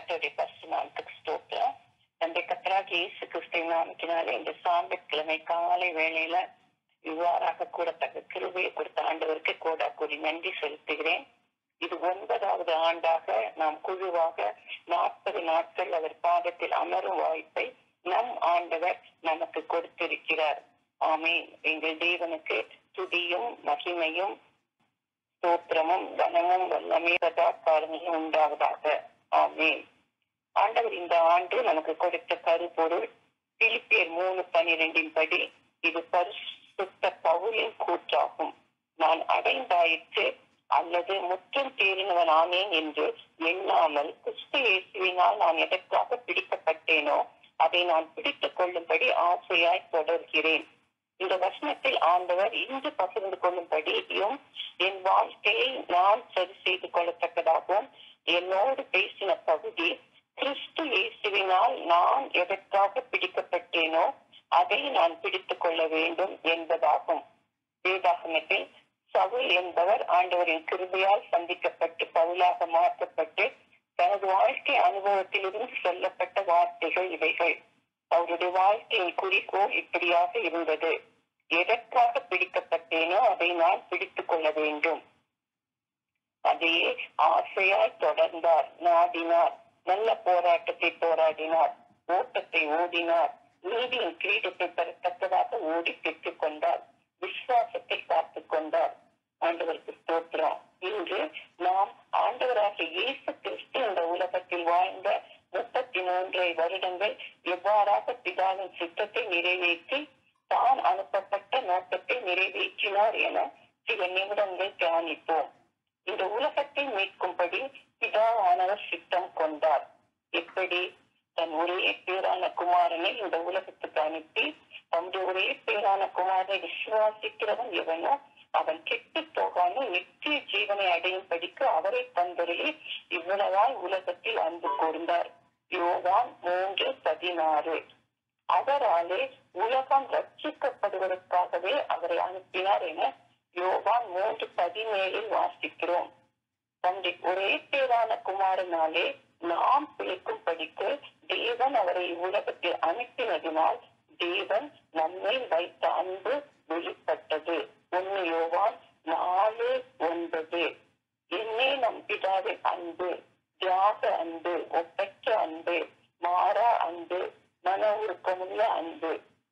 கத்தருடைய பரிசு நாமத்துக்கு ஸ்தோத்திரம் நம்முடைய கத்தராக இயேசு கிறிஸ்துவின் நாமத்தினாலே இந்த சாம்பக்கிழமை காலை வேளையில இவ்வாறாக கூடத்தக்க கிருபையை கொடுத்த ஆண்டவருக்கு கோடா கூறி நன்றி செலுத்துகிறேன் இது ஒன்பதாவது ஆண்டாக நாம் குழுவாக நாற்பது நாட்கள் அவர் பாதத்தில் அமரும் வாய்ப்பை நம் ஆண்டவர் நமக்கு கொடுத்திருக்கிறார் ஆமீன் எங்கள் தேவனுக்கு துதியும் மகிமையும் ஸ்தோத்திரமும் கனமும் வல்லமே சதாக்காரங்களும் உண்டாவதாக ஆமீன் ஆண்டவர் இந்த ஆண்டு நமக்கு கொடுத்த கருப்பொருள் பிலிப்பியர் மூணு பனிரெண்டின் படி இது பரிசுத்த பவுலின் கூற்றாகும் நான் அடைந்தாயிற்று அல்லது முற்றும் தேறினவன் ஆனேன் என்று எண்ணாமல் கிறிஸ்து இயேசுவினால் நான் எதற்காக பிடிக்கப்பட்டேனோ அதை நான் பிடித்துக் கொள்ளும்படி ஆசையாய் தொடர்கிறேன் இந்த வசனத்தில் ஆண்டவர் இன்று பகிர்ந்து கொள்ளும்படியும் என் வாழ்க்கையை நான் சரி செய்து கொள்ளத்தக்கதாகவும் என்னோடு பேசின பகுதி கிறிஸ்து இயேசுவினால் நான் எதற்காக பிடிக்கப்பட்டேனோ அதை நான் பிடித்துக் கொள்ள வேண்டும் என்பதாகும் வேதாகமத்தில் சவுல் என்பவர் ஆண்டவரின் கிருபையால் சந்திக்கப்பட்டு பவுலாக மாற்றப்பட்டு தனது வாழ்க்கை அனுபவத்திலிருந்து சொல்லப்பட்ட வார்த்தைகள் இவைகள் அவருடைய வாழ்க்கையின் குறிக்கோள் இப்படியாக இருந்தது எதற்காக பிடிக்கப்பட்டேனோ அதை நான் பிடித்துக் கொள்ள வேண்டும் அதையே ஆசையாய் தொடர்ந்தார் நாடினார் நல்ல போராட்டத்தை போராடினார் ஓட்டத்தை ஓடினார் நீதியின் கிரீடத்தை பெறத்தக்கதாக ஓடி பெற்றுக் கொண்டார் விசுவாசத்தை காத்துக் கொண்டார் ஆண்டவருக்கு ஸ்தோத்திரம் இன்று நாம் ஆண்டவராக இயேசு கிறிஸ்து இந்த உலகத்தில் வாழ்ந்த முப்பத்தி மூன்றை வருடங்கள் எவ்வாறாக பிதாவின் சித்தத்தை நிறைவேற்றி தான் அனுப்பப்பட்ட நோக்கத்தை நிறைவேற்றினார் என சில நிமிடங்கள் தியானிப்போம் இந்த உலகத்தை மீட்கும்படி பிதாவானவர் சித்தம் கொண்டார் எப்படி தன் ஒரே பேரான குமாரனை இந்த உலகத்துக்கு அனுப்பி தன்னுடைய ஒரே பேரான குமாரனை விசுவாசிக்கிறவன் எவனோ அவன் கெட்டு போகாமல் நித்திய ஜீவனை அடையும் படிக்கு அவரை தந்தருளி இவ்வளவாய் உலகத்தில் அன்பு கூர்ந்தார் யோவான் மூன்று பதினாறு அவராலே உலகம் ரட்சிக்கப்படுவதற்காகவே அவரை அனுப்பினார் என யோவான் மூன்று பதினேழில் வாசிக்கிறோம் தந்தை ஒரே பேரான குமாரனாலே நாம் பிழைக்கும் படிக்கு தேவன் அவரை உலகத்தில் அனுப்பினதினால் தேவன் நம்மை வைத்த அன்பு வெளிப்பட்டது ஒன்னு யோவான் நாலு ஒன்பது என்னே நம் பிதாவின் அன்பு தியாக அன்பு ஒப்பற்ற அன்பு மாறா அன்பு மன உருக்கமுள்ள அன்பு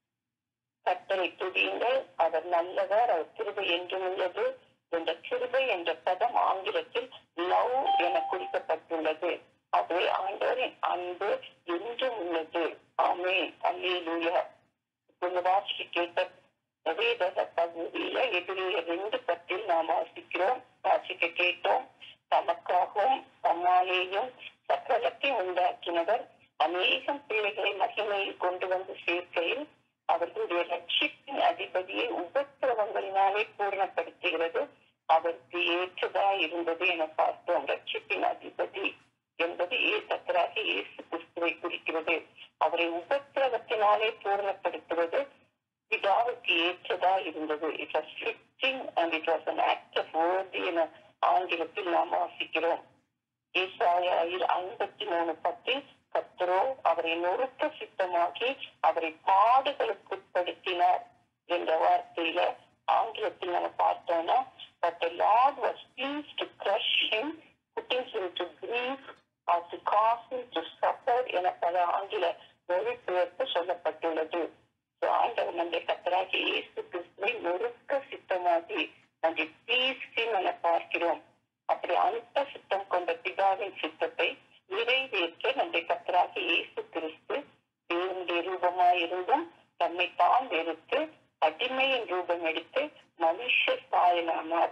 கத்தரை துதியுங்கள் அவர் நல்லவர் அவர் கிருபை என்றும் உள்ளது இந்த கிருபை என்ற பதம் ஆங்கிலத்தில் லவ் என குறிக்கப்பட்டுள்ளது அது ஆண்டவரின் அன்பு என்றும் உள்ளது ஆமே அல்லேலூயா இப்பொழுது வாசிக்க கேட்ட வேதக பகுதியில எதிரிய ரெண்டு பத்தில் நாம் வாசிக்கிறோம் வாசிக்க கேட்டோம் தமக்காகவும் தம்மாலேயும் சக்கரத்தை உண்டாக்கினவர் அநேகம் பிள்ளைகளை மகிமையில் கொண்டு வந்து சேர்க்கையில் அவர்களுடைய ரட்சிப்பின் அதிபதியை உபத்திரவங்களினாலே பூர்ணப்படுத்துகிறது அவருக்கு ஏற்றதா இருந்தது என பார்த்தோம் ரட்சிப்பின் அதிபதி என்பது ஏசத்தராக இயேசு கிறிஸ்துவை குறிக்கிறது அவரை உபத்திரவத்தினாலே பூர்ணப்படுத்துவது பிதாவுக்கு ஏற்றதா இருந்தது it was fitting and it was an act of worthy என ஆங்கிலத்தில் நாம் வாசிக்கிறோம் ஏசாயாயில் ஐம்பத்தி மூணு பத்தில் கத்தரோ அவரை நொறுக்க சித்தமாக்கி அவரை பாடுகளுக்குட்படுத்தினார் என்ற வார்த்தையில ஆங்கிலத்தில் நம்ம பார்த்தோம்னா but the Lord was pleased to crush him, putting him to grief or to cause him to suffer என பல ஆங்கில மொழிபெயர்ப்பு சொல்லப்பட்டுள்ளது ஆண்டவர் நம்முடைய கத்தராகி இயேசு கிறிஸ்துவை நொறுக்க சித்தமாகி நம்முடைய பீஸ்டின் என பார்க்கிறோம் அப்படி அனுப்ப சித்தம் கொண்ட பிதாவின் சித்தத்தை நிறைவேற்ற நம்முடைய கத்தராகி இயேசு கிறிஸ்து தேவனுடைய ரூபமாயிருந்தும் தம்மை தான் வெறுத்து அடிமையின் ரூபம் எடுத்து மனுஷ சாயலானார்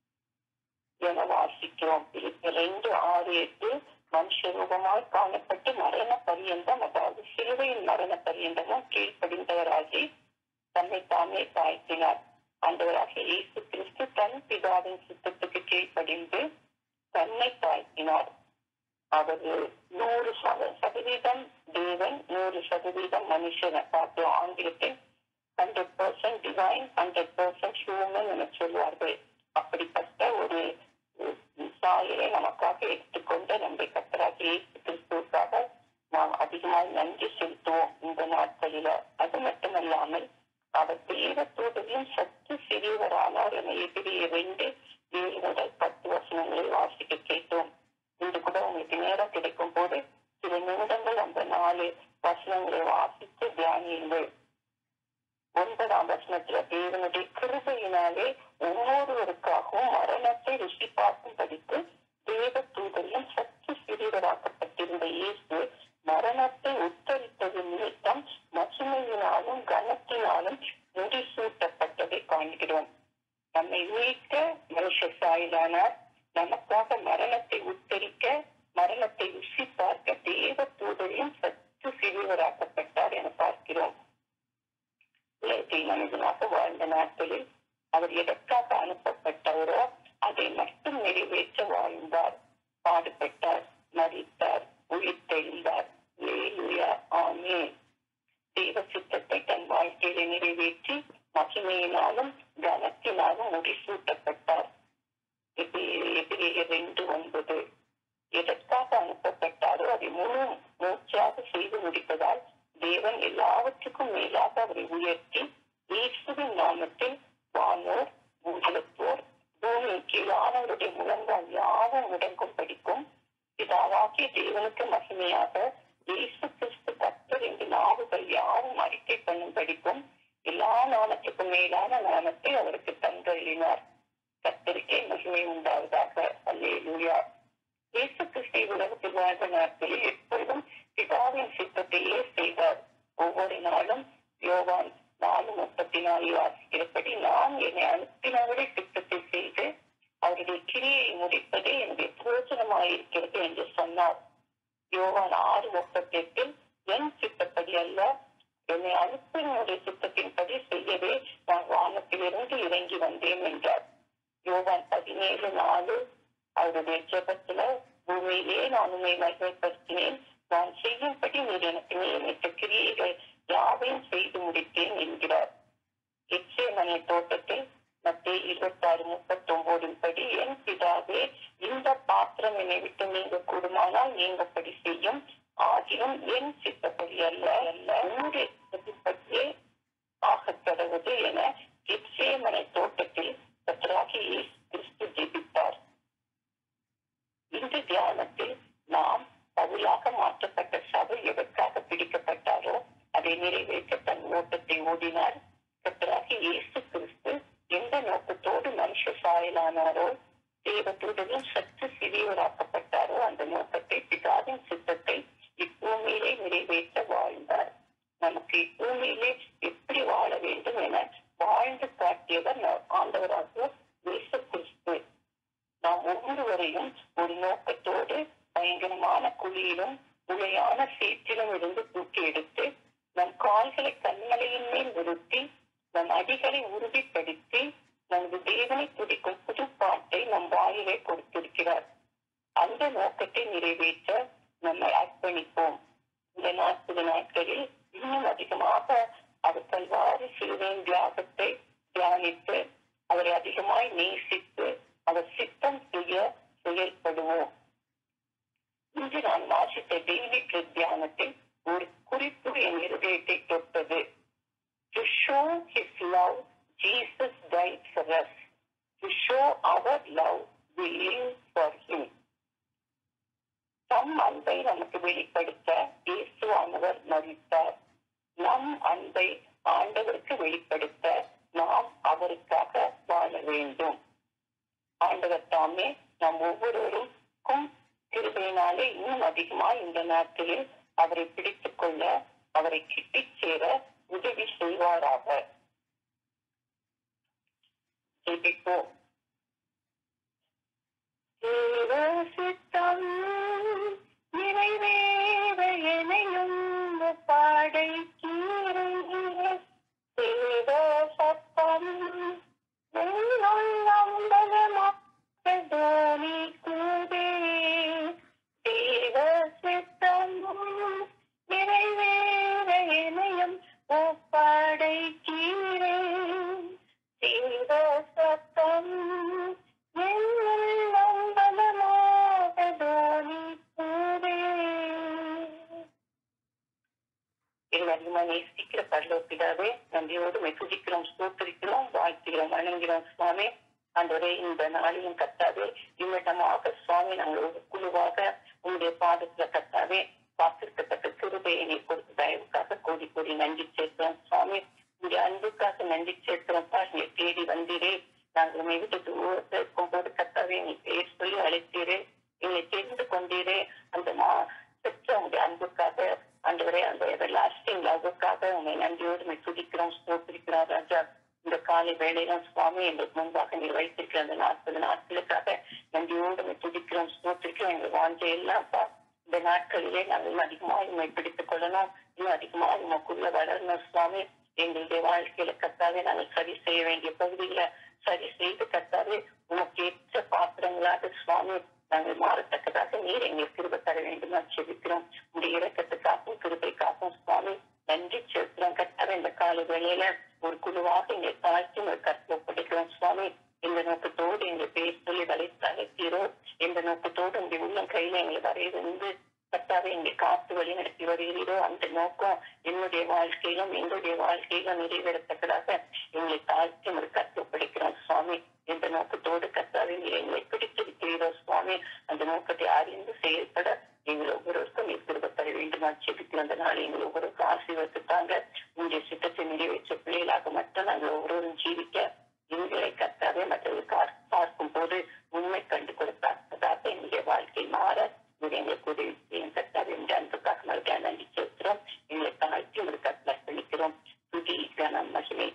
என வாசிக்கிறோம் ரெண்டு ஆறு எட்டு மனுஷ ரூபமாய் காணப்பட்டு மரண பரியந்தம் அதாவது சிலுவையின் மரண பரியந்தமும் கீழ்ப்படிந்தவராகி தன்னை தாமே தாழ்த்தினார் ஆண்டவராக இயேசு கிறிஸ்து தன் பிதாவின் சித்தத்துக்கு கீழ்ப்படிந்து தன்னை தாழ்த்தினார் அவர் நூறு சதவீதம் தேவன் நூறு சதவீதம் மனுஷன் பார்த்தோம் ஆங்கிலத்தில் hundred percent divine hundred percent human என சொல்வார்கள் அப்படிப்பட்ட ஒரு சாயலை நமக்காக எடுத்துக்கொண்ட நம்மை கத்தராக இயேசு கிறிஸ்துவுக்காக அல்ல அது மட்டுமல்லாமல் அவர் தேவ தூதரின் சத்து சிறியவரானார் என எதிரிய ரெண்டு ஏழு முதல் பத்து வசனங்களை வாசிக்க கேட்டோம் இன்று கூட உங்களுக்கு நேரம் கிடைக்கும் போது சில நிமிடங்கள் அந்த நாலு வசனங்களை வாசித்து தியானியுங்கள் ஒன்பதாம் வசனத்துல தேவனுடைய கிருபையினாலே ஒவ்வொருவருக்காகவும் மரணத்தை ருசி பார்க்கும் படித்து தேவ தூதரின் சக்தி சிறியவராக்கப்பட்டிருந்த இயேசு மரணத்தை உத்தரித்தது நிமித்தம் மகிமையினாலும் கனத்தினாலும் முடிசூட்டப்பட்டதை காண்கிறோம் நம்மை மீட்க மனுஷ சாயலானார் நமக்காக மரணத்தை உத்தரிக்க மரணத்தை ருசி பார்க்க தேவ தூதரின் சத்து சிறியவராக்கப்பட்டார் என பார்க்கிறோம் உலகத்தில் மனிதனாக வாழ்ந்த நாட்களில் அவர் எதற்காக அனுப்பப்பட்டவரோ அதை மட்டும் நிறைவேற்ற வாழ்ந்தார் பாடுபட்டார் மறித்தார் உயிர்த்தெழுந்தார் லேலுயா ஆமே தெய்வ சித்தத்தை தன் வாழ்க்கையில நிறைவேற்றி மகிமையினாலும் கனத்தினாலும் முடிசூட்டப்பட்டார் எதிரே ரெண்டு ஒன்பது எதற்காக அனுப்பப்பட்டாரோ அதை முழு மூச்சாக செய்து முடிப்பதால் தேவன் எல்லாவற்றுக்கும் மேலாக அவரை உயர்த்தி இயேசுவின் நாமத்தில் வானோர் பூஜலத்தோர் பூமி கீழானவருடைய முழங்கால் யாவும் முடங்கும் படிக்கும் பிதாவாகிய தேவனுக்கு மகிமையாக இயேசு கிறிஸ்து கத்தர் என்று நாவுகள் யாவும் அறிக்கை பண்ணும் படிக்கும் எல்லா நாமத்துக்கும் மேலான நாமத்தை அவருக்கு தந்தள்ளினார் கத்தருக்கே மகிமை உண்டாவதாக அல்லேலூயா இயேசு கிறிஸ்தை உலகத்தில் வாழ்ந்த நாட்களில் எப்பொழுதும் பிதாவின் சித்தத்தையே செய்தார் ஒவ்வொரு நாளும் யோவான் நாலு முப்பத்தி நாலு வாசிக்கிறபடி நான் என்னை அனுப்பினவரை சித்தத்தை செய்து அவருடைய கிரியை முடிப்பதே என்னுடைய பிரயோஜனமாயிருக்கிறது என்று சொன்னார் யோவான் ஆறு முப்பத்தி எட்டில் என் சித்தப்படி அல்ல என்னை அனுப்பினுடைய சித்தத்தின்படி செய்யவே நான் வானத்திலிருந்து இறங்கி வந்தேன் என்றார் யோவான் பதினேழு நாலு அவருடைய ஜெபத்துல பூமியிலே நான் உண்மை மகிமைப்படுத்தினேன் நான் செய்யும்படி நீர் எனக்கு நியமித்த கிரியைகள் யாவையும் செய்து முடித்தேன் என்கிறார் எச்சேமனை தோட்டத்தில் மத்திய இருபத்தி ஆறு முப்பத்தி ஒன்பதின் படி என் பிதாவே இந்த பாத்திரம் என்னை விட்டு நீங்க கூடுமானால் நீங்கப்படி செய்யும் ஆகிலும் என் சித்தப்படி அல்ல அல்ல உங்களுடைய சித்தப்படியே ஆகத் தருவது என எச்சேமனை தோட்டத்தில் கத்தராகி கிறிஸ்து ஜெபித்தார் இந்த தியானத்தில் நாம் பவுலாக மாற்றப்பட்ட சபை எதற்காக பிடிக்கப்பட்டாரோ அதை நிறைவேற்ற தன் ஓட்டத்தை ஓடினார் கத்தராகி இயேசு கிறிஸ்து எந்த நோக்கத்தோடு மனுஷ சாயலானாரோ தேவத்துடன் சற்று சிறியவராக்கப்பட்டாரோ அந்த நோக்கத்தை பிதாவின் சித்தத்தை இப்பூமியிலே நிறைவேற்ற வாழ்ந்தார் நமக்கு இப்பூமியிலே எப்படி வாழ வேண்டும் என வாழ்ந்து காட்டியவர் ஆண்டவராக இயேசு கிறிஸ்து நாம் ஒவ்வொருவரையும் ஒரு நோக்கத்தோடு பயங்கரமான குழியிலும் உளையான சேற்றிலும் இருந்து தூக்கி எடுத்து நம் கால்களை கண்மலையின் மேல் நிறுத்தி நம் அடிகளை உறுதிப்படுத்தி நமது தேவனை துடிக்கும் புது பாட்டை நம் வாயிலே கொடுத்திருக்கிறார் அந்த நோக்கத்தை நிறைவேற்ற நம்மை அர்ப்பணிப்போம் இந்த நாற்பது நாட்களில் இன்னும் அதிகமாக அவர் கல்வாரி சிறுவன் தியாகத்தை தியானித்து அவரை அதிகமாய் நேசித்து அவர் சித்தம் செய்ய செயல்படுவோம் இன்று நான் வாசித்த தெய்வீக தியானத்தில் ஒரு குறிப்பு என் இருதயத்தை தொட்டது To show his love, Jesus died for us. To show our love, we live for him. தம் அன்பை நமக்கு வெளிப்படுத்த இயேசுவானவர் மறித்தார் நம் அன்பை ஆண்டவருக்கு வெளிப்படுத்த நாம் அவருக்காக வாழ வேண்டும் ஆண்டவர் தாமே நாம் ஒவ்வொருவருக்கும் கிருபையினாலே இன்னும் அதிகமாக இந்த நாட்களில் அவரை பிடித்துக் கொள்ள அவரை கிட்டிச் சேர உதவி செய்வாராக ஜெபிப்போம் சித்தம் நிறைவேற எனையும் பாடைக்கீரை தேவ சத்தம் தோனி கூடே தேவ சித்தம் நிறைவேற இணையம் ஒப்படைக்கீரே தேவ சத்தம் தோனி கூடே நேசிக்க இருக்கிற பரலோப்பிதாவே நன்றியோடு உம்மை துதிக்கிறோம் ஸ்தோத்திரிக்கிறோம் வாழ்த்துகிறோம் வணங்குகிறோம் சுவாமி ஆண்டவரே இந்த நாளிலும் கத்தாவே இவ்விடமாக சுவாமி நாங்கள் ஒரு குழுவாக உங்களுடைய பாதத்துல கத்தாவே பார்த்திருக்கப்பட்ட கிருபையை நீ கொடுத்த தயவுக்காக கோடி கோடி நன்றி சேர்க்கிறோம் சுவாமி உங்களுடைய அன்புக்காக நன்றி சேர்க்கிறோம்ப்பா நீ தேடி வந்தீரே நாங்கள் உண்மை விட்டு தூரத்தில் இருக்கும் போது கத்தாவே நீ பேர் சொல்லி அழைத்தீரே எங்களை தெரிந்து கொண்டீரே அந்த மா பெற்ற உங்களுடைய அன்புக்காக ஆண்டவரே அந்த எவர் லாஸ்டிங் லவ்வுக்காக உங்களை நன்றியோடு உண்மை துதிக்கிறோம் ஸ்தோத்திரிக்கிறோம் ராஜா இந்த காலை வேளையிலும் சுவாமி எங்களுக்கு முன்பாக நீ வைத்திருக்கிற அந்த நாற்பது நாட்களுக்காக நன்றியோடு உண்மை துதிக்கிறோம் ஸ்தோத்திரிக்கிறோம் எங்கள் வாஞ்சை எல்லாம்ப்பா இந்த நாட்களிலே நாங்கள் இன்னும் அதிகமாக உண்மை பிடித்துக் கொள்ளணும் இன்னும் அதிகமாக உமக்குள்ள வளரணும் சுவாமி எங்களுடைய வாழ்க்கையில கத்தாவே நாங்கள் சரி செய்ய வேண்டிய பகுதியில சரி செய்து கத்தாவே உமக்கு ஏற்ற பாத்திரங்களாக சுவாமி நாங்கள் மாறத்தக்கதாக நீர் எங்களுக்கு கிருப தர வேண்டும் செபிக்கிறோம் உடைய இறக்கத்துக்காகவும் கிருபைக்காகவும் சுவாமி நன்றி செலுத்துறோம் கத்தாவே இந்த கால வேளையில ஒரு குழுவாக எங்களை தாழ்த்தி ஒரு கற்பப்படுகிறோம் சுவாமி இந்த நோக்கத்தோடு எங்களை பேர் சொல்லி வளைத்து அழைத்தீரோ இந்த நோக்கத்தோடு உங்களுடைய உள்ளம் கையில எங்களை வரையிருந்து கத்தாவே எங்களை காத்து வழி நடத்தி வருகிறீரோ அந்த நோக்கம் என்னுடைய வாழ்க்கையிலும் எங்களுடைய வாழ்க்கையிலும் நிறைவேறத்தக்கதாக எங்களை தாழ்த்தி ஒரு கற்றுப்படுகிறோம் சுவாமி இந்த நோக்கத்தோடு கத்தாவே நீர் எங்களை பிடித்திருக்கிறீரோ சுவாமி அந்த நோக்கத்தை அறிந்து செயல்பட எங்கள் ஒவ்வொருவருக்கும் நீர் திரும்ப தர வேண்டுமா செபிக்கிற அந்த நாள் எங்கள் ஒவ்வொருவருக்கும் ஆசீர்வதித்தாங்க உங்களுடைய சித்தத்தை நிறைவேற்ற பிள்ளைகளாக மட்டும் நாங்கள் ஒவ்வொருவரும் ஜீவிக்க எங்களை கத்தாவே மற்றவர்கள் பார்க்கும் போது உண்மை கண்டு கொடுத்தாங்க எங்களுடைய வாழ்க்கை மாற இது எங்களுக்கு உதவி செய்யும் கத்தாவே இந்த அன்புக்காக மறுபடியும் நன்றி செலுத்துறோம் எங்களை தாழ்த்தி ஒரு கத்தலை பண்ணிக்கிறோம் துதி கனம் மகிமை